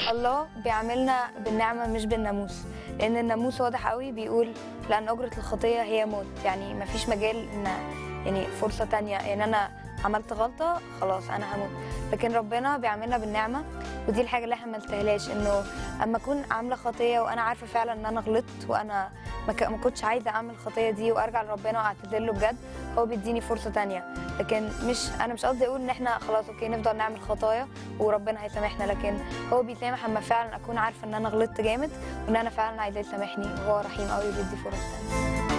الله بيعاملنا بالنعمه مش بالناموس لان الناموس واضح قوي بيقول لان اجره الخطيه هي موت يعني مفيش مجال ان يعني فرصه تانية يعني انا عملت غلطه خلاص انا هموت لكن ربنا بيعاملنا بالنعمه ودي الحاجه اللي احنا ما نستاهلهاش انه اما اكون عامله خطيه وانا عارفه فعلا ان انا غلطت وانا ما ك- ما كنتش عايزه اعمل الخطيه دي وارجع لربنا واعتذر له بجد هو بيديني فرصه تانية لكن مش انا مش قصدي اقول ان احنا خلاص اوكي نفضل نعمل خطايا وربنا هيسامحنا لكن هو بيسامح اما فعلا اكون عارفه ان انا غلطت جامد وان انا فعلا عايزاه يسامحني وهو رحيم قوي بيدي فرص تانية